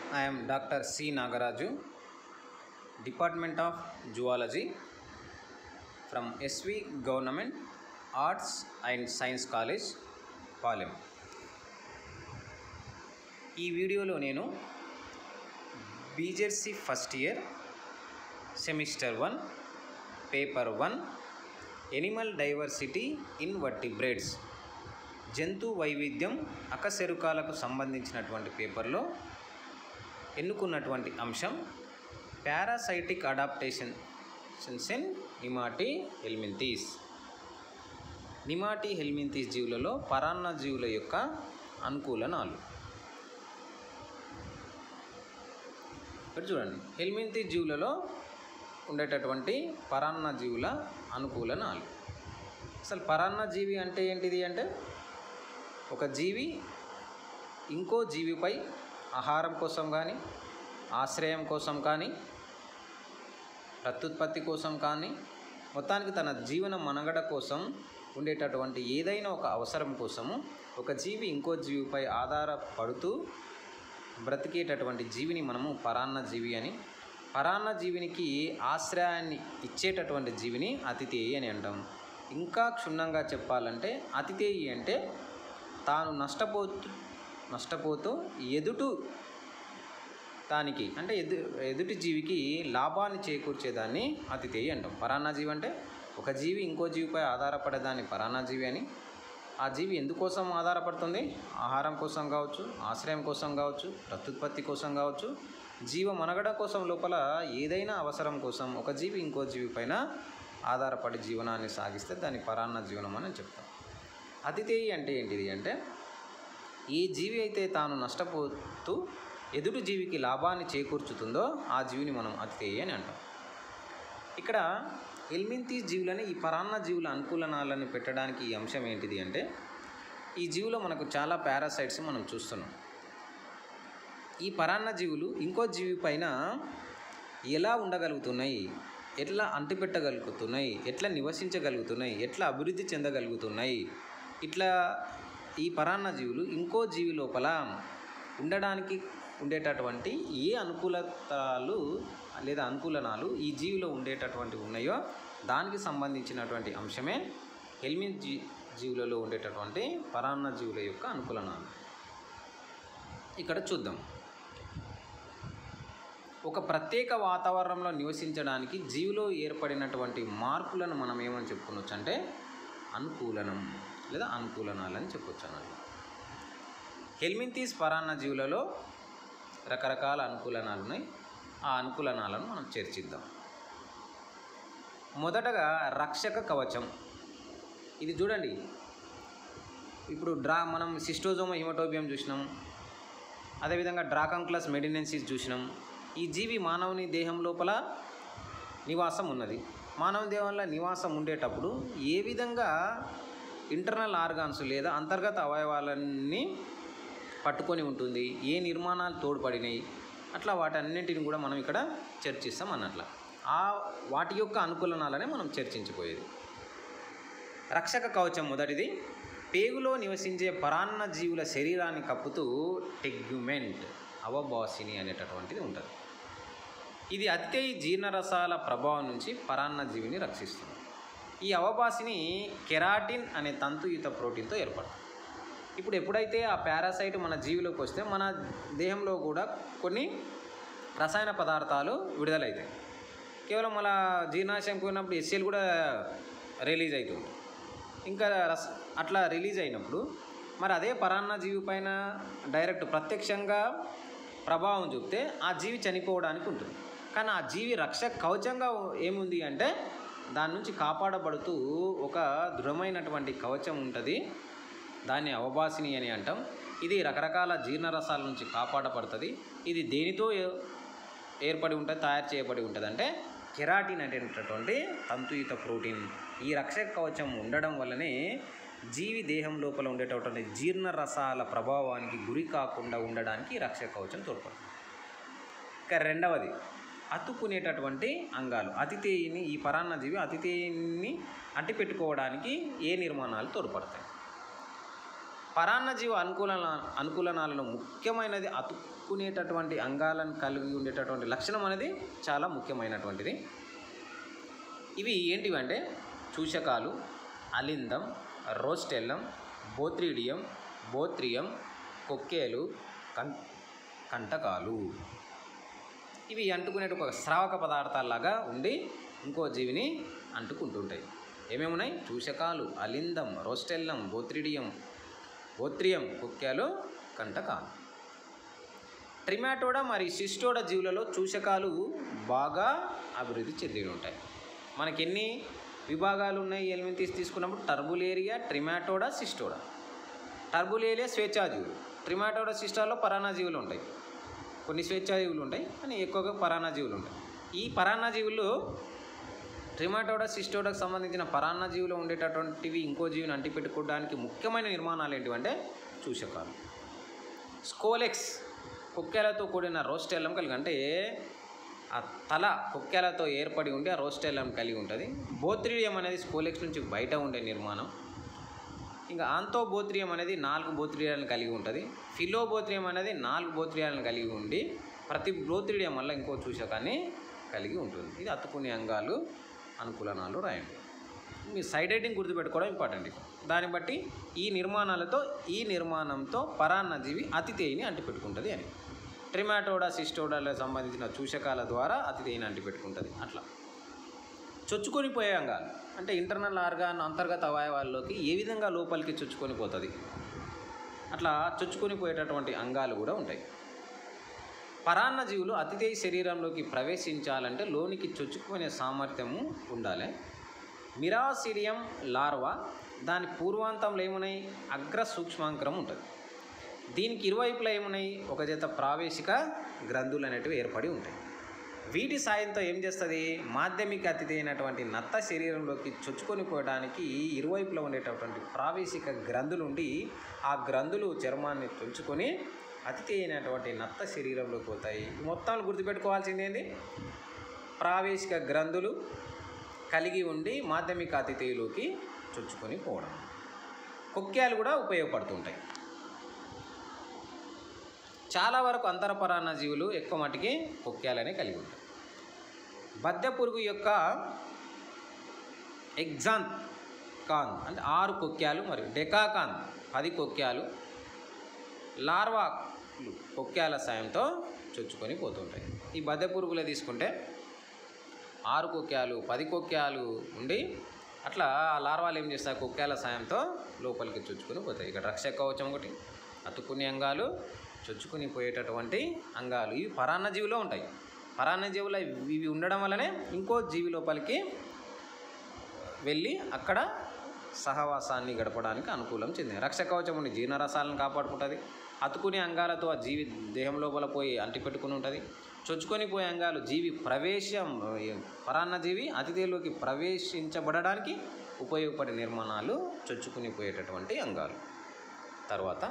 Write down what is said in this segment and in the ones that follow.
I am Dr. C. Nagaraju, Department of Zoology from SV Government Arts and Science College, Palem ఈ వీడియోలో నేను BZC first year semester one paper one animal diversity invertebrates జంతు వైవిధ్యం అకశెరుకాలకు సంబంధించినటువంటి పేపర్లో ఎన్నుకున్నటువంటి అంశం parasitic adaptation in nemathelminthes nemathelminthes జీవులలో పరాన్న జీవుల యొక్క అనుకూలనాలు ఇక్కడ చూడండి హెల్మింతీ జీవులలో ఉండేటటువంటి పరాన్న జీవుల అనుకూలనాలు అసలు పరాన్న జీవి అంటే ఏంటిది అంటే ఒక జీవి ఇంకో జీవిపై ఆహారం కోసం కానీ ఆశ్రయం కోసం కానీ ప్రత్యుత్పత్తి కోసం కానీ మొత్తానికి తన జీవన మనుగడ కోసం ఉండేటటువంటి ఏదైనా ఒక అవసరం కోసము ఒక జీవి ఇంకో జీవిపై ఆధారపడుతూ బ్రతికేటటువంటి జీవిని మనము పరాన్న జీవి అని పరాన్న జీవినికి ఆశ్రయాన్ని ఇచ్చేటటువంటి జీవిని అతిథేయి అని అంటాం ఇంకా క్షుణ్ణంగా చెప్పాలంటే అతిథేయి అంటే తాను నష్టపోతూ నష్టపోతూ ఎదుటు దానికి అంటే ఎదు ఎదుటి జీవికి లాభాన్ని చేకూర్చేదాన్ని అతిథేయి అంటాం పరాన్న జీవి అంటే ఒక జీవి ఇంకో జీవిపై ఆధారపడేదాన్ని పరాన్న జీవి అని ఆ జీవి ఎందుకోసం ఆధారపడుతుంది ఆహారం కోసం కావచ్చు ఆశ్రయం కోసం కావచ్చు ప్రత్యుత్పత్తి కోసం కావచ్చు జీవ మనగడ కోసం లోపల ఏదైనా అవసరం కోసం ఒక జీవి ఇంకో జీవి పైన ఆధారపడి జీవనాన్ని సాగిస్తే దాన్ని పరాన్న జీవనం అని చెప్తాం అతిథేయి అంటే ఏంటిది అంటే ఏ జీవి అయితే తాను నష్టపోతూ ఎదుటి జీవికి లాభాన్ని చేకూర్చుతుందో ఆ జీవిని మనం అతిథేయి అని అంటాం ఇక్కడ ఎల్మింతి జీవులని ఈ పరాన్న జీవుల అనుకూలనాలను పెట్టడానికి ఈ అంశం ఏంటిది అంటే ఈ జీవులో మనకు చాలా పారాసైట్స్ మనం చూస్తున్నాం ఈ పరాన్న జీవులు ఇంకో జీవి పైన ఎలా ఉండగలుగుతున్నాయి ఎట్లా అంటిపెట్టగలుగుతున్నాయి ఎట్లా నివసించగలుగుతున్నాయి ఎట్లా అభివృద్ధి చెందగలుగుతున్నాయి ఇట్లా ఈ పరాన్న జీవులు ఇంకో జీవి లోపల ఉండడానికి ఉండేటటువంటి ఏ అనుకూలతలు లేదా అనుకూలనాలు ఈ జీవిలో ఉండేటటువంటి ఉన్నాయో దానికి సంబంధించినటువంటి అంశమే హెల్మిన్ జీ జీవులలో ఉండేటటువంటి పరాన్న జీవుల యొక్క అనుకూలనాలు ఇక్కడ చూద్దాం ఒక ప్రత్యేక వాతావరణంలో నివసించడానికి జీవిలో ఏర్పడినటువంటి మార్పులను మనం ఏమని చెప్పుకోవచ్చు అంటే అనుకూలనం లేదా అనుకూలనాలని చెప్పొచ్చు అన్నట్టు హెల్మింతీస్ పరాన్న జీవులలో రకరకాల అనుకూలనాలు ఉన్నాయి ఆ అనుకూలనాలను మనం చర్చిద్దాం మొదటగా రక్షక కవచం ఇది చూడండి ఇప్పుడు డ్రా మనం సిస్టోజోమా హిమటోబియం చూసినాం అదేవిధంగా డ్రాకంక్లస్ మెడినెన్సిస్ చూసినాం ఈ జీవి మానవుని దేహం లోపల నివాసం ఉన్నది మానవ దేహంలో నివాసం ఉండేటప్పుడు ఏ విధంగా ఇంటర్నల్ ఆర్గాన్స్ లేదా అంతర్గత అవయవాలన్నీ పట్టుకొని ఉంటుంది ఏ నిర్మాణాలు తోడ్పడినాయి అట్లా వాటన్నింటిని కూడా మనం ఇక్కడ చర్చిస్తాం అన్నట్ల ఆ వాటి యొక్క అనుకూలనాలనే మనం చర్చించిపోయేది రక్షక కవచం మొదటిది పేగులో నివసించే పరాన్న జీవుల శరీరాన్ని కప్పుతూ టెగ్యుమెంట్ అవబాసిని అనేటటువంటిది ఉంటుంది ఇది అతిథేయి జీర్ణరసాల ప్రభావం నుంచి పరాన్న జీవిని రక్షిస్తుంది ఈ అవబాసిని కెరాటిన్ అనే తంతుయుత ప్రోటీన్తో ఏర్పడుతుంది ఇప్పుడు ఎప్పుడైతే ఆ పారాసైట్ మన జీవిలోకి వస్తే మన దేహంలో కూడా కొన్ని రసాయన పదార్థాలు విడుదలవుతాయి కేవలం మన జీర్ణాశయం పోయినప్పుడు ఎస్ఎల్ కూడా రిలీజ్ అవుతుంది ఇంకా రస అట్లా రిలీజ్ అయినప్పుడు మరి అదే పరాన్న జీవి పైన డైరెక్ట్ ప్రత్యక్షంగా ప్రభావం చూపితే ఆ జీవి చనిపోవడానికి ఉంటుంది కానీ ఆ జీవి రక్ష కవచంగా ఏముంది అంటే దాని నుంచి కాపాడబడుతూ ఒక దృఢమైనటువంటి కవచం ఉంటుంది దాన్ని అవబాసిని అని అంటాం ఇది రకరకాల జీర్ణరసాల నుంచి కాపాడబడుతుంది ఇది దేనితో ఏర్పడి ఉంటుంది తయారు చేయబడి ఉంటుంది అంటే కెరాటిన్ అనేటటువంటి తంతుయుత ప్రోటీన్ ఈ రక్షక కవచం ఉండడం వల్లనే జీవి దేహం లోపల ఉండేటటువంటి జీర్ణరసాల ప్రభావానికి గురి కాకుండా ఉండడానికి ఈ రక్షక కవచం తోడ్పడుతుంది ఇక రెండవది అతుక్కునేటటువంటి అంగాలు అతిథేయిని ఈ పరాన్న జీవి అతిథేయిని అంటిపెట్టుకోవడానికి ఏ నిర్మాణాలు తోడ్పడతాయి పరాన్నజీవ అనుకూల అనుకూలనాలను ముఖ్యమైనది అతుక్కునేటటువంటి అంగాలను కలిగి ఉండేటటువంటి లక్షణం అనేది చాలా ముఖ్యమైనటువంటిది ఇవి ఏంటివంటే చూషకాలు అలిందం రోస్టెల్లం బోత్రీడియం బోత్రియం కొక్కేలు కం కంటకాలు ఇవి అంటుకునే ఒక స్రావక పదార్థాలాగా ఉండి ఇంకో జీవిని అంటుకుంటుంటాయి ఏమేమి ఉన్నాయి చూషకాలు అలిందం రోస్టెల్లం బోత్రిడియం బోత్రియం కుక్యాలు కంటకాలు ట్రిమాటోడా మరియు సిస్టోడా జీవులలో చూషకాలు బాగా అభివృద్ధి చెంది ఉంటాయి మనకి ఎన్ని విభాగాలు ఉన్నాయి ఎలిమెంటీస్ తీసుకున్నప్పుడు టర్బులేరియా ట్రిమాటోడా సిస్టోడా టర్బులేరియా స్వేచ్ఛాజీవులు ట్రిమాటోడా సిస్టాలో పరాన్నజీవులు ఉంటాయి కొన్ని స్వేచ్ఛాజీవులు ఉంటాయి కానీ ఎక్కువగా పరాన్నజీవులు ఉంటాయి ఈ పరాన్నజీవులు ట్రిమాటోడా సిస్టోడాకు సంబంధించిన పరాన్నజీవులు ఉండేటటువంటివి ఇంకో జీవిని అంటిపెట్టుకోవడానికి ముఖ్యమైన నిర్మాణాలు ఏంటివంటే చూషకాలు స్కోలెక్స్ కుక్కేలతో కూడిన రోస్టెల్లం కలిగి అంటే ఆ తల కుక్కేలతో ఏర్పడి ఉండి ఆ రోస్టెల్లం కలిగి ఉంటుంది బోత్రిడియం అనేది స్కోలెక్స్ నుంచి బయట ఉండే నిర్మాణం ఇంకా ఆంతోబోత్రియం అనేది నాలుగు బోత్రియాలను కలిగి ఉంటుంది ఫిలోబోత్రియం అనేది నాలుగు బోత్రియాలను కలిగి ఉండి ప్రతి బోత్రిడియం వల్ల ఇంకో చూషకాన్ని కలిగి ఉంటుంది ఇది అతుకునే అంగాలు అనుకూలనాలు రాయండి మీ సైడ్ రైటింగ్ గుర్తుపెట్టుకోవడం ఇంపార్టెంట్ దాన్ని బట్టి ఈ నిర్మాణాలతో ఈ నిర్మాణంతో పరాన్నజీవి అతిథేయిని అంటిపెట్టుకుంటుంది అని ట్రిమాటోడా సిస్టోడాలకు సంబంధించిన చూషకాల ద్వారా అతిథేయిని అంటిపెట్టుకుంటుంది అట్లా చొచ్చుకొని పోయే అంగాలు అంటే ఇంటర్నల్ ఆర్గాన్ అంతర్గత అవయవాల్లోకి ఏ విధంగా లోపలికి చొచ్చుకొని పోతుంది అట్లా చొచ్చుకొని పోయేటటువంటి అంగాలు కూడా ఉంటాయి పరాన్నజీవులు అతిథేయ శరీరంలోకి ప్రవేశించాలంటే లోనికి చొచ్చుకునే సామర్థ్యము ఉండాలి మిరాసిడియం లార్వా దాని పూర్వాంతంలో ఏమున్నాయి అగ్ర సూక్ష్మాంకరం ఉంటుంది దీనికి ఇరువైపులా ఏమున్నాయి ఒక జత ప్రావేశిక గ్రంథులు అనేటివి ఏర్పడి ఉంటాయి వీటి సాయంతో ఏం చేస్తుంది మాధ్యమిక అతిథి అయినటువంటి నత్త శరీరంలోకి చొచ్చుకొని పోవడానికి ఇరువైపులా ఉండేటటువంటి ప్రావేశిక గ్రంథులు ఉండి ఆ గ్రంథులు చర్మాన్ని తుంచుకొని అతిథి అయినటువంటి నత్త శరీరంలోకి పోతాయి ఈ మొత్తాలు గుర్తుపెట్టుకోవాల్సింది ఏంటి ప్రావేశిక గ్రంథులు కలిగి ఉండి మాధ్యమిక అతిథిలోకి చొచ్చుకొని పోవడం కొక్యాలు కూడా ఉపయోగపడుతుంటాయి చాలా వరకు అంతరపరాన్న జీవులు ఎక్కువ మటుకి కొక్యాలనే కలిగి ఉంటాయి బద్దె పురుగు యొక్క ఎగ్జాన్ కాన్ అంటే ఆరు కొక్యాలు మరియు డెకాకాన్ పది కొక్యాలు లార్వా కొక్యాల సాయంతో చొచ్చుకొని పోతుంటాయి ఈ బద్దె పురుగులు తీసుకుంటే ఆరు కొక్యాలు పది కొక్యాలు ఉండి అట్లా ఆ లార్వాలు ఏం చేస్తాయి కొక్యాల సాయంతో లోపలికి చొచ్చుకొని పోతాయి ఇక్కడ రక్షక కవచం ఒకటి అతుక్కునే అంగాలు చొచ్చుకొని పోయేటటువంటి అంగాలు ఇవి పరాన్నజీవిలో ఉంటాయి పరాన్నజీవులు ఇవి ఉండడం వల్లనే ఇంకో జీవి లోపలికి వెళ్ళి అక్కడ సహవాసాన్ని గడపడానికి అనుకూలం చెందింది రక్షక కవచం ఉండి జీర్ణరసాలను కాపాడుకుంటుంది అతుకునే అంగాలతో ఆ జీవి దేహం లోపల పోయి అంటిపెట్టుకుని ఉంటుంది చొచ్చుకొని పోయే అంగాలు జీవి ప్రవేశం పరాన్నజీవి అతిథిలోకి ప్రవేశించబడడానికి ఉపయోగపడే నిర్మాణాలు చొచ్చుకుని పోయేటటువంటి అంగాలు తర్వాత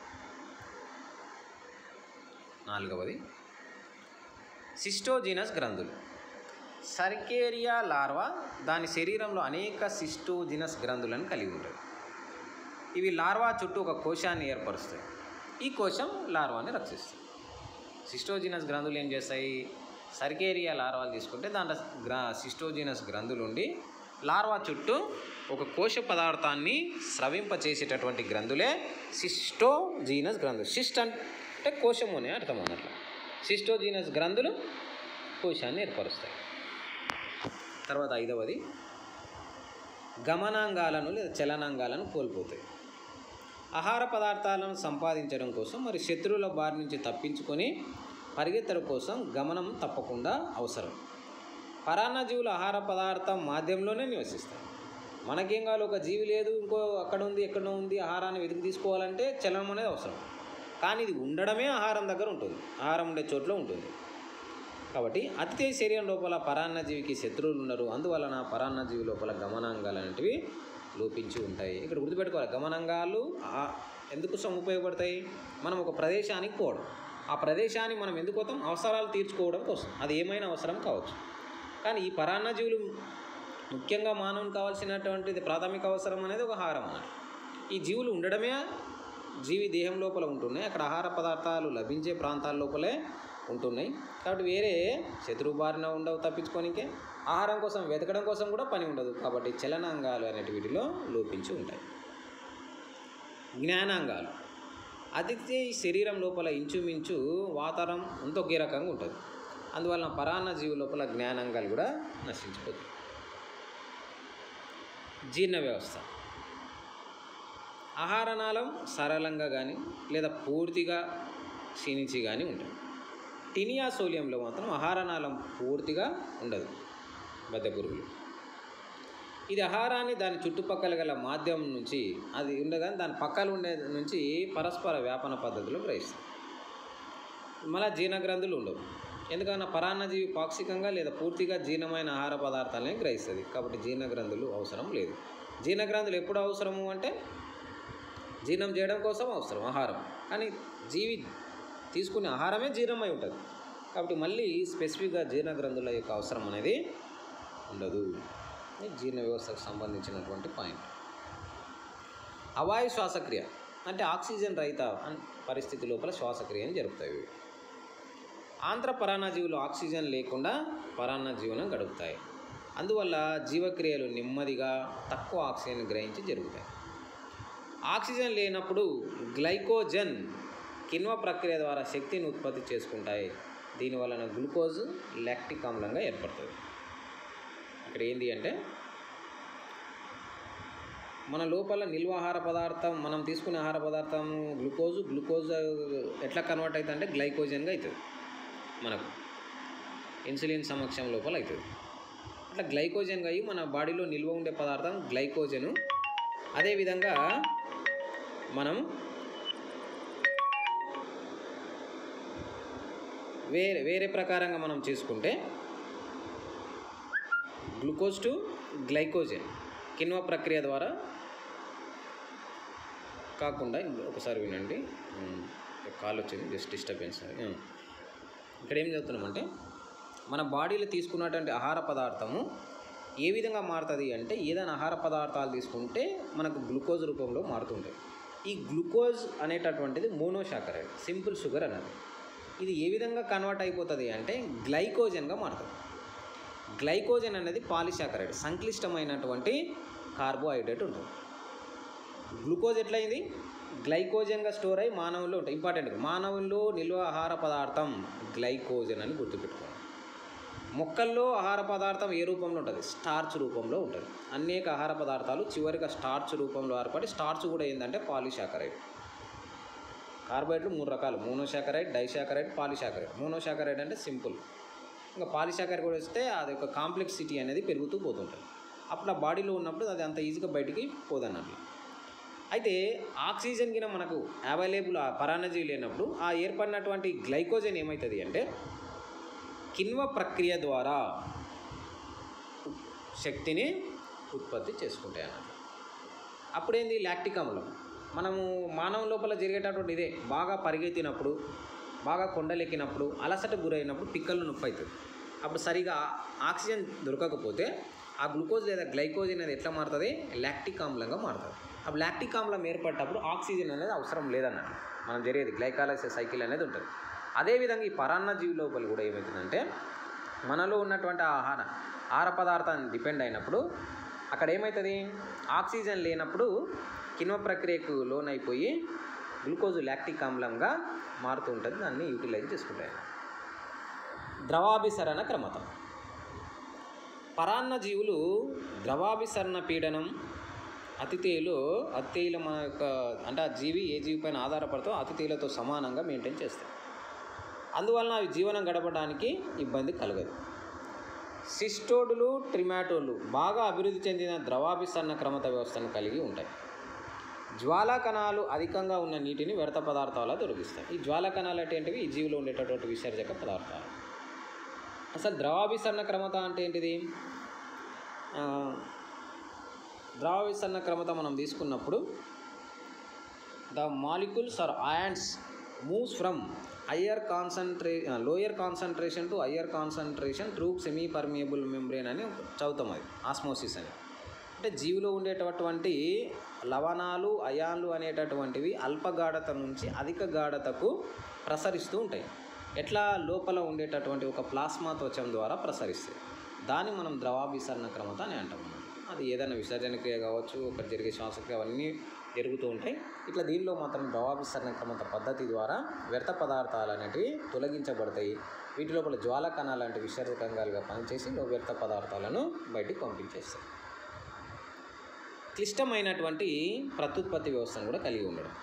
నాలుగవది సిస్టోజినస్ గ్రంథులు సర్కేరియా లార్వా దాని శరీరంలో అనేక సిస్టోజినస్ గ్రంథులను కలిగి ఉంటుంది ఇవి లార్వా చుట్టూ ఒక కోశాన్ని ఏర్పరుస్తాయి ఈ కోశం లార్వాని రక్షిస్తుంది సిస్టోజినస్ గ్రంథులు ఏం చేస్తాయి సర్కేరియా లార్వాలు తీసుకుంటే దాంట్లో గ్రా సిస్టోజినస్ గ్రంథులు ఉండి లార్వా చుట్టూ ఒక కోశ పదార్థాన్ని స్రవింపచేసేటటువంటి గ్రంథులే సిస్టోజీనస్ గ్రంథులు సిస్ట్ అంటే కోశము అనే అర్థం అన్నట్లు సిస్టోజీనస్ గ్రంథులు కోశాన్ని ఏర్పరుస్తాయి తర్వాత ఐదవది గమనాంగాలను లేదా చలనాంగాలను కోల్పోతాయి ఆహార పదార్థాలను సంపాదించడం కోసం మరి శత్రువుల బారి నుంచి తప్పించుకొని పరిగెత్తడం కోసం గమనం తప్పకుండా అవసరం పరాన్నజీవులు ఆహార పదార్థం మాధ్యంలోనే నివసిస్తాయి మనకేం కావాలి ఒక జీవి లేదు ఇంకో అక్కడ ఉంది ఎక్కడో ఉంది ఆహారాన్ని వెతికి తీసుకోవాలంటే చలనం అనేది అవసరం కానీ ఇది ఉండడమే ఆహారం దగ్గర ఉంటుంది ఆహారం ఉండే చోట్ల ఉంటుంది కాబట్టి అతిథి శరీరం లోపల పరాన్నజీవికి శత్రువులు ఉన్నారు అందువలన పరాన్నజీవి లోపల గమనాంగాలు అనేటివి లోపించి ఉంటాయి ఇక్కడ గుర్తుపెట్టుకోవాలి గమనాంగాలు ఆ- ఎందుకోసం ఉపయోగపడతాయి మనం ఒక ప్రదేశానికి పోవడం ఆ ప్రదేశాన్ని మనం ఎందుకు పోతాం అవసరాలు తీర్చుకోవడం కోసం అది ఏమైనా అవసరం కావచ్చు కానీ ఈ పరాన్నజీవులు ముఖ్యంగా మానవునికి కావాల్సినటువంటిది ప్రాథమిక అవసరం అనేది ఒక ఆహారం అన్నట్టు ఈ జీవులు ఉండడమే జీవి దేహం లోపల ఉంటున్నాయి అక్కడ ఆహార పదార్థాలు లభించే ప్రాంతాల లోపలే ఉంటున్నాయి కాబట్టి వేరే శత్రు బారిన ఉండవు తప్పించుకోనికే ఆహారం కోసం వెతకడం కోసం కూడా పని ఉండదు కాబట్టి చలనాంగాలు అనేటి వీటిలో లోపించి ఉంటాయి జ్ఞానాంగాలు అతిథి శరీరం లోపల ఇంచుమించు వాతావరణం అంత ఒకే రకంగా ఉంటుంది అందువలన పరాన్న జీవి లోపల జ్ఞానాంగాలు కూడా నశించిపోతాయి జీర్ణ వ్యవస్థ ఆహారనాళం సరళంగా కానీ లేదా పూర్తిగా క్షీణించి కానీ ఉంటుంది టినియా సోలియంలో మాత్రం ఆహారనాళం పూర్తిగా ఉండదు బద్ద పురుగులు ఇది ఆహారాన్ని దాని చుట్టుపక్కల గల మాధ్యమం నుంచి అది ఉండగానే దాని పక్కన ఉండే నుంచి పరస్పర వ్యాపన పద్ధతిలో గ్రహిస్తుంది మళ్ళీ జీర్ణగ్రంథులు ఉండవు ఎందుకన్నా పరాన్నజీవి పాక్షికంగా లేదా పూర్తిగా జీర్ణమైన ఆహార పదార్థాలనే గ్రహిస్తుంది కాబట్టి జీర్ణగ్రంథులు అవసరం లేదు జీర్ణగ్రంథులు ఎప్పుడు అవసరము అంటే జీర్ణం చేయడం కోసం అవసరం ఆహారం కానీ జీవి తీసుకునే ఆహారమే జీర్ణమై ఉంటుంది కాబట్టి మళ్ళీ స్పెసిఫిక్గా జీర్ణగ్రంథుల యొక్క అవసరం అనేది ఉండదు ఇది జీర్ణ వ్యవస్థకు సంబంధించినటువంటి పాయింట్ అవాయు శ్వాసక్రియ అంటే ఆక్సిజన్ రహిత అన్- పరిస్థితి లోపల శ్వాసక్రియని జరుపుతాయి ఇవి. ఆంధ్ర పరాన్నజీవులు ఆక్సిజన్ లేకుండా పరాన్న జీవనం గడుపుతాయి అందువల్ల జీవక్రియలు నెమ్మదిగా తక్కువ ఆక్సిజన్ గ్రహించి జరుగుతాయి ఆక్సిజన్ లేనప్పుడు గ్లైకోజన్ కిణ్వ ప్రక్రియ ద్వారా శక్తిని ఉత్పత్తి చేసుకుంటాయి దీని వలన గ్లూకోజ్ లాక్టిక్ ఆమ్లంగా ఏర్పడుతుంది ఇక్కడ ఏంటి అంటే మన లోపల నిల్వ ఆహార పదార్థం మనం తీసుకునే ఆహార పదార్థం గ్లూకోజ్ గ్లూకోజ్ ఎట్లా కన్వర్ట్ అవుతుంది అంటే గ్లైకోజన్గా అవుతుంది మనకు ఇన్సులిన్ సమక్షం లోపల అవుతుంది అట్లా గ్లైకోజన్గా అయ్యి మన బాడీలో నిల్వ ఉండే పదార్థం గ్లైకోజను అదేవిధంగా మనం వేరే వేరే ప్రకారంగా మనం చేసుకుంటే గ్లూకోజ్ టు గ్లైకోజన్ కిన్వ ప్రక్రియ ద్వారా కాకుండా ఒకసారి వినండి ఉమ్, కాల్ వచ్చింది జస్ట్ డిస్టర్బెన్స్ అది. ఉమ్. ఇక్కడ ఏం చెప్తున్నామంటే మన బాడీలో తీసుకున్నటువంటి ఆహార పదార్థము ఏ విధంగా మారుతుంది అంటే ఏదైనా ఆహార పదార్థాలు తీసుకుంటే మనకు గ్లూకోజ్ రూపంలో మారుతుంటాయి ఈ గ్లూకోజ్ అనేటటువంటిది మోనోషాకరైడ్ సింపుల్ షుగర్ అన్నది ఇది ఏ విధంగా కన్వర్ట్ అయిపోతుంది అంటే గ్లైకోజన్గా మారుతుంది గ్లైకోజన్ అనేది పాలిసాకరైడ్ సంక్లిష్టమైనటువంటి కార్బోహైడ్రేట్ ఉంటుంది గ్లూకోజ్ ఎట్లయింది గ్లైకోజన్గా స్టోర్ అయ్యి మానవుల్లో ఉంటుంది ఇంపార్టెంట్ మానవుల్లో నిల్వ ఆహార పదార్థం గ్లైకోజన్ అని గుర్తుపెట్టుకోవాలి మొక్కల్లో ఆహార పదార్థం ఏ రూపంలో ఉంటుంది స్టార్చ్ రూపంలో ఉంటుంది అనేక ఆహార పదార్థాలు చివరిగా స్టార్చ్ రూపంలో ఏర్పడి స్టార్చ్ కూడా ఏంటంటే పాలిసాకరైడ్ కార్బోహైడ్రేట్లు మూడు రకాలు మోనోసాకరైడ్ డైసాకరైడ్ పాలిసాకరైడ్ మోనోసాకరైడ్ అంటే సింపుల్ ఇంకా పాలిసాకరైడ్ కూడా వస్తే అది ఒక కాంప్లెక్సిటీ అనేది పెరుగుతూ పోతుంటుంది అప్పుడు ఆ బాడీలో ఉన్నప్పుడు అది అంత ఈజీగా బయటికి పోదన్నట్లు అయితే ఆక్సిజన్ గిన మనకు అవైలబుల్ ఆ పరాన్నజీవి లేనప్పుడు ఆ ఏర్పడినటువంటి గ్లైకోజన్ ఏమవుతుంది అంటే కిణ్వ ప్రక్రియ ద్వారా శక్తిని ఉత్పత్తి చేసుకుంటాయి అన్నమాట అప్పుడేంది లాక్టిక్ ఆమ్లం మనము మానవ లోపల జరిగేటటువంటి ఇదే బాగా పరిగెత్తినప్పుడు బాగా కొండలెక్కినప్పుడు అలసట గురైనప్పుడు పిక్కలు నొప్పి అవుతుంది అప్పుడు సరిగా ఆక్సిజన్ దొరకకపోతే ఆ గ్లూకోజ్ లేదా గ్లైకోజన్ అనేది ఎట్లా మారుతుంది లాక్టిక్ ఆమ్లంగా మారుతుంది అప్పుడు లాక్టిక్ ఆమ్లం ఏర్పడేటప్పుడు ఆక్సిజన్ అనేది అవసరం లేదన్నట్టు మనం జరిగేది గ్లైకాలైసిస్ సైకిల్ అనేది ఉంటుంది అదేవిధంగా ఈ పరాన్న జీవి లోపల కూడా ఏమవుతుందంటే మనలో ఉన్నటువంటి ఆహార ఆహార పదార్థాన్ని డిపెండ్ అయినప్పుడు అక్కడ ఏమవుతుంది ఆక్సిజన్ లేనప్పుడు కిణ్వ ప్రక్రియకు లోనైపోయి గ్లూకోజ్ లాక్టిక్ ఆమ్లంగా మారుతూ ఉంటుంది దాన్ని యూటిలైజ్ చేసుకుంటాయి ద్రవాభిసరణ క్రమతం పరాన్న జీవులు ద్రవాభిసరణ పీడనం అతిథేయులు అతిథేయుల మన యొక్క అంటే ఆ జీవి ఏ జీవి పైన ఆధారపడుతూ అతిథేయులతో సమానంగా మెయింటైన్ చేస్తాయి అందువలన అవి జీవనం గడపడానికి ఇబ్బంది కలగదు సిస్టోడులు ట్రిమాటోలు బాగా అభివృద్ధి చెందిన ద్రవాభిసరణ క్రమత వ్యవస్థను కలిగి ఉంటాయి జ్వాలా కణాలు అధికంగా ఉన్న నీటిని వ్యర్థ పదార్థాల తొలగిస్తాయి ఈ జ్వాలా కణాలు అంటే ఏంటివి ఈ జీవిలో ఉండేటటువంటి విసర్జక పదార్థాలు అసలు ద్రవాభిసరణ క్రమత అంటే ఏంటిది ఆ, ద్రవాభిసరణ క్రమత మనం తీసుకున్నప్పుడు the molecules or ions moves from higher concentration lower concentration to higher concentration through semi permeable membrane అని చదువుతాం అది ఆస్మోసిస్ అని అంటే జీవిలో ఉండేటటువంటి లవణాలు అయాన్లు అనేటటువంటివి అల్ప గాఢత నుంచి అధిక గాఢతకు ప్రసరిస్తూ ఉంటాయి ఎట్లా లోపల ఉండేటటువంటి ఒక ప్లాస్మా త్వచం ద్వారా ప్రసరిస్తాయి దాన్ని మనం ద్రవాభిసరణ క్రమత అని అంటాం మనం అది ఏదైనా విసర్జన క్రియ కావచ్చు ఒకటి జరిగే శ్వాసక్రియ అవన్నీ జరుగుతూ ఉంటాయి ఇట్లా దీనిలో మాత్రం ద్రవాభిసరణ క్రమత పద్ధతి ద్వారా వ్యర్థ పదార్థాలు అనేటివి తొలగించబడతాయి వీటి లోపల జ్వాల కణాలు లాంటి విసర్జకంగాలుగా పనిచేసి లో వ్యర్థ పదార్థాలను బయటికి పంపించేస్తాయి క్లిష్టమైనటువంటి ప్రత్యుత్పత్తి వ్యవస్థను కూడా కలిగి ఉండడం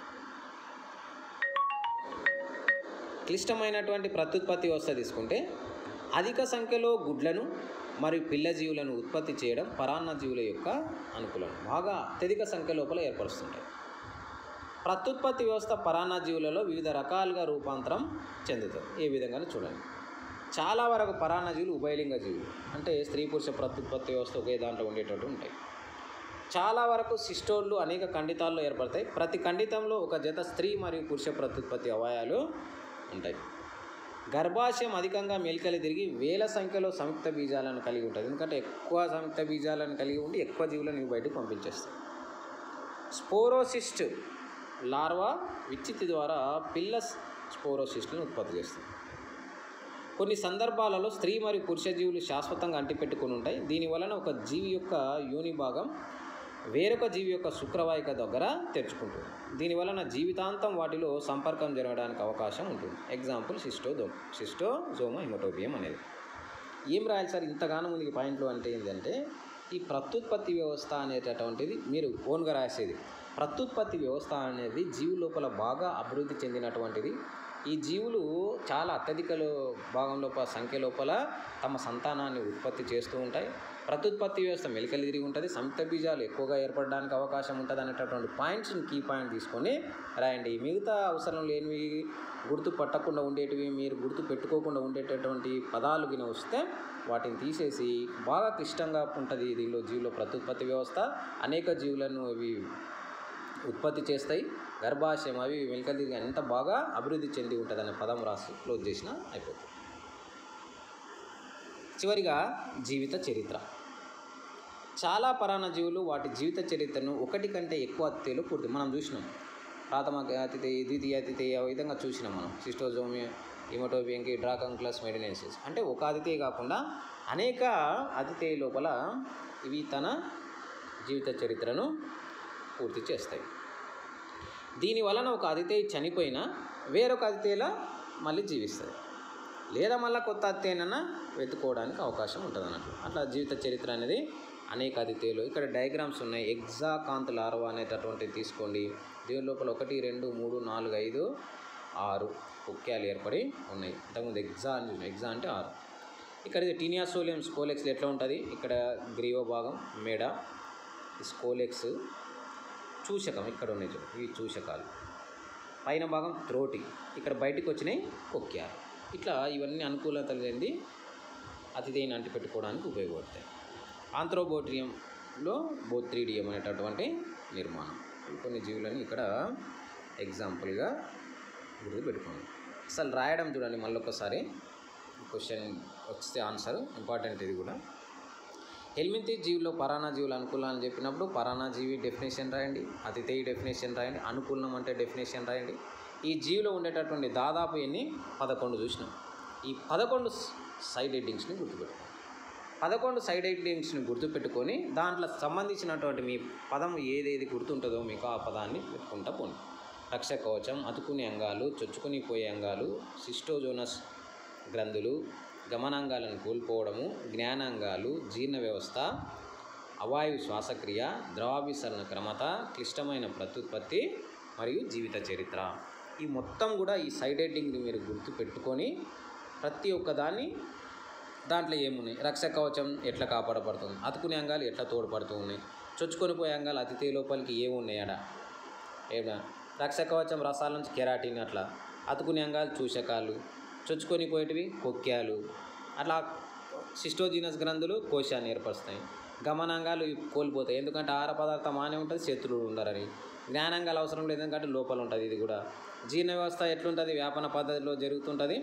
క్లిష్టమైనటువంటి ప్రత్యుత్పత్తి వ్యవస్థ తీసుకుంటే అధిక సంఖ్యలో గుడ్లను మరియు పిల్ల జీవులను ఉత్పత్తి చేయడం పరాన్న జీవుల యొక్క అనుకూలం బాగా అత్యధిక సంఖ్య లోపల ఏర్పరుస్తుంటాయి ప్రత్యుత్పత్తి వ్యవస్థ పరాన్న జీవులలో వివిధ రకాలుగా రూపాంతరం చెందుతుంది ఏ విధంగానే చూడండి చాలా వరకు పరాన్న జీవులు ఉభయలింగ జీవులు అంటే స్త్రీ పురుష ప్రత్యుత్పత్తి వ్యవస్థ ఒకే దాంట్లో ఉండేటట్టు ఉంటాయి చాలా వరకు సిస్టోన్లు అనేక ఖండితాల్లో ఏర్పడతాయి ప్రతి ఖండితంలో ఒక జత స్త్రీ మరియు పురుష ప్రత్యుత్పత్తి అవయాలు ఉంటాయి గర్భాశయం అధికంగా మెలికలు తిరిగి వేల సంఖ్యలో సంయుక్త బీజాలను కలిగి ఉంటుంది ఎందుకంటే ఎక్కువ సంయుక్త బీజాలను కలిగి ఉండి ఎక్కువ జీవులను ఇవి బయటకు పంపించేస్తాయి స్పోరోసిస్ట్ లార్వా విచ్చితి ద్వారా పిల్ల స్పోరోసిస్ట్లను ఉత్పత్తి చేస్తుంది కొన్ని సందర్భాలలో స్త్రీ మరియు పురుష జీవులు శాశ్వతంగా అంటిపెట్టుకుని ఉంటాయి దీని వలన ఒక జీవి యొక్క యోని భాగం వేరొక జీవి యొక్క శుక్రవాహిక దగ్గర తెరుచుకుంటుంది దీని వలన జీవితాంతం వాటిలో సంపర్కం జరగడానికి అవకాశం ఉంటుంది ఎగ్జాంపుల్ సిస్టోదో సిస్టోజోమా హిమటోపియం అనేది ఏం రాయాలి సార్ ఇంతగానో ముందుకి పాయింట్లు అంటే ఏంటంటే ఈ ప్రత్యుత్పత్తి వ్యవస్థ అనేటటువంటిది మీరు ఓన్గా రాసేది ప్రత్యుత్పత్తి వ్యవస్థ అనేది జీవి లోపల బాగా అభివృద్ధి చెందినటువంటిది ఈ జీవులు చాలా అత్యధిక లో- భాగం లోపల సంఖ్య లోపల తమ సంతానాన్ని ఉత్పత్తి చేస్తూ ఉంటాయి ప్రత్యుత్పత్తి వ్యవస్థ మెలికలు తిరిగి ఉంటుంది సంయుక్త బీజాలు ఎక్కువగా ఏర్పడడానికి అవకాశం ఉంటుంది అనేటటువంటి పాయింట్స్ని కీ పాయింట్ తీసుకొని రాయండి మిగతా అవసరం లేనివి గుర్తు పట్టకుండా ఉండేటివి మీరు గుర్తు పెట్టుకోకుండా ఉండేటటువంటి పదాలు గిన వస్తే వాటిని తీసేసి బాగా క్లిష్టంగా ఉంటుంది దీనిలో జీవుల ప్రత్యుత్పత్తి వ్యవస్థ అనేక జీవులను అవి ఉత్పత్తి చేస్తాయి గర్భాశయం అవి వెనుకలు తిరిగి ఎంత బాగా అభివృద్ధి చెంది ఉంటుంది అనే పదం రాసి క్లోజ్ చేసిన అయిపోతుంది చివరిగా జీవిత చరిత్ర చాలా పరాన్నజీవులు వాటి జీవిత చరిత్రను ఒకటి కంటే ఎక్కువ అతిథిలో పూర్తి మనం చూసినాం ప్రాథమిక అతిథి ద్వితీయ అతిథి ఆ విధంగా చూసినాం మనం సిస్టోజోమి ఇమోటోబియంకి డ్రాకంక్లస్ మెడినెన్సిస్ అంటే ఒక అతిథి కాకుండా అనేక అతిథి లోపల ఇవి తన జీవిత చరిత్రను పూర్తి చేస్తాయి దీని వలన ఒక అతిథి చనిపోయినా వేరొక అతిథిలా మళ్ళీ జీవిస్తుంది లేదా మళ్ళీ కొత్త అతిథినైనా వెతుకోవడానికి అవకాశం ఉంటుంది అన్నట్లు అట్లా జీవిత చరిత్ర అనేది అనేక అతిథులు ఇక్కడ డయాగ్రామ్స్ ఉన్నాయి ఎగ్జా కాంత్ లార్వా అనేటటువంటిది తీసుకోండి దీని లోపల ఒకటి రెండు మూడు నాలుగు ఐదు ఆరు కుక్యాలు ఏర్పడి ఉన్నాయి ఇంతకుముందు ఎగ్జా అని చూసినాం ఎగ్జా అంటే ఆరు ఇక్కడ ఇది టీనియాసోలియం స్కోలెక్స్ ఎట్లా ఉంటుంది ఇక్కడ గ్రీవ భాగం మెడ స్కోలెక్స్ చూషకం ఇక్కడ ఉన్నాయి చూడు ఇవి చూషకాలు పైన భాగం త్రోటి ఇక్కడ బయటికి వచ్చినాయి కొక్యాలు ఇట్లా ఇవన్నీ అనుకూలతలు చెంది అతిథేయిని అంటిపెట్టుకోవడానికి ఉపయోగపడతాయి ఆంథ్రోబోట్రియంలో బోత్రీడియం అనేటటువంటి నిర్మాణం ఇవి కొన్ని జీవులని ఇక్కడ ఎగ్జాంపుల్గా గుర్తుపెట్టుకోండి అసలు రాయడం చూడండి మళ్ళీ ఒకసారి క్వశ్చన్ వస్తే ఆన్సర్ ఇంపార్టెంట్ ఇది కూడా హెల్మింతి జీవుల్లో పరానా జీవులు అనుకూలం అని చెప్పినప్పుడు పరానా జీవి డెఫినేషన్ రాయండి అతిథేయి డెఫినేషన్ రాయండి అనుకూలం అంటే డెఫినేషన్ రాయండి ఈ జీవిలో ఉండేటటువంటి దాదాపు ఎన్ని పదకొండు చూసినాం ఈ పదకొండు సైడ్ హెడ్డింగ్స్ని గుర్తుపెట్టుకోండి పదకొండు సైడ్ హెడ్డింగ్స్ని గుర్తుపెట్టుకొని దాంట్లో సంబంధించినటువంటి మీ పదం ఏదేది గుర్తుంటుందో మీకు ఆ పదాన్ని పెట్టుకుంటా పోండి రక్ష కవచం అతుకునే అంగాలు చొచ్చుకొని పోయే అంగాలు సిస్టోజోనస్ గ్రంథులు గమనాంగాలను కోల్పోవడము జ్ఞానాంగాలు జీర్ణ వ్యవస్థ అవాయు శ్వాసక్రియ ద్రవాభిసరణ క్రమత క్లిష్టమైన ప్రత్యుత్పత్తి మరియు జీవిత చరిత్ర ఈ మొత్తం కూడా ఈ సైడ్ హెడ్డింగ్ని మీరు గుర్తు పెట్టుకొని ప్రతి ఒక్క దాన్ని దాంట్లో ఏమున్నాయి రక్ష కవచం ఎట్లా కాపాడబడుతుంది అతుకునే అంగాలు ఎట్లా తోడ్పడుతూ ఉన్నాయి చొచ్చుకొని పోయే అంగాలు అతిథి లోపలికి ఏమున్నాయి ఆడ ఏమన్నా రక్ష కవచం రసాల నుంచి కెరాటిన్ అట్లా అతుకునే అంగాలు చూషకాలు చొచ్చుకొని పోయేటివి కొక్యాలు అట్లా సిస్టోజినస్ గ్రంథులు కోశాన్ని ఏర్పరుస్తాయి గమనాంగాలు ఇవి కోల్పోతాయి ఎందుకంటే ఆహార పదార్థం ఆనే ఉంటుంది శత్రువులు ఉండరని జ్ఞానాంగాలు అవసరం లేదు ఎందుకంటే లోపల ఉంటుంది ఇది కూడా జీర్ణ వ్యవస్థ ఎట్లుంటుంది వ్యాపన పద్ధతిలో జరుగుతుంటుంది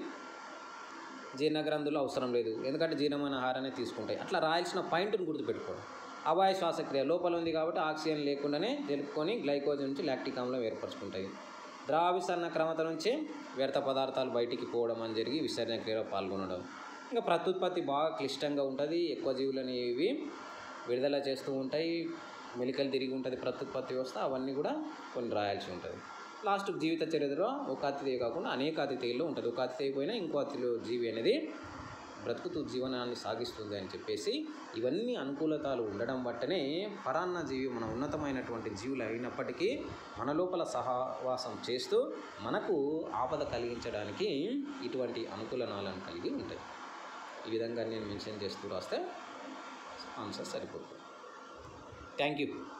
జీర్ణ గ్రంథులు అవసరం లేదు ఎందుకంటే జీర్ణమైన ఆహారాన్ని తీసుకుంటాయి అట్లా రాయాల్సిన పాయింట్ని గుర్తుపెట్టుకోవడం అవాయ శ్వాసక్రియ లోపల ఉంది కాబట్టి ఆక్సిజన్ లేకుండానే తెలుపుకొని గ్లైకోజన్ నుంచి లాక్టిక్ ఆమ్లం ఏర్పరచుకుంటాయి ద్రవ విసరణ క్రమత నుంచి వ్యర్థ పదార్థాలు బయటికి పోవడం అని జరిగి విసరణ క్రియలో పాల్గొనడం ఇంకా ప్రత్యుత్పత్తి బాగా క్లిష్టంగా ఉంటుంది ఎక్కువ జీవులు అనేవి విడుదల చేస్తూ ఉంటాయి మెలికలు తిరిగి ఉంటుంది ప్రత్యుత్పత్తి వ్యవస్థ అవన్నీ కూడా కొన్ని రాయాల్సి ఉంటుంది లాస్ట్ జీవిత చరిత్రలో ఒక అతిథేయ కాకుండా అనేక అతిథేయులు ఉంటుంది ఒక అతిథేయ పోయినా ఇంకో అతిథిలో జీవి అనేది బ్రతుకుతూ జీవనాన్ని సాగిస్తుంది అని చెప్పేసి ఇవన్నీ అనుకూలతలు ఉండడం బట్టనే పరాన్న జీవి మన ఉన్నతమైనటువంటి జీవులు అయినప్పటికీ మన లోపల సహవాసం చేస్తూ మనకు ఆపద కలిగించడానికి ఇటువంటి అనుకూలనాలను కలిగి ఉంటాయి ఈ విధంగా నేను మెన్షన్ చేస్తూ రాస్తే ఆన్సర్ సరిపోతుంది థ్యాంక్ యూ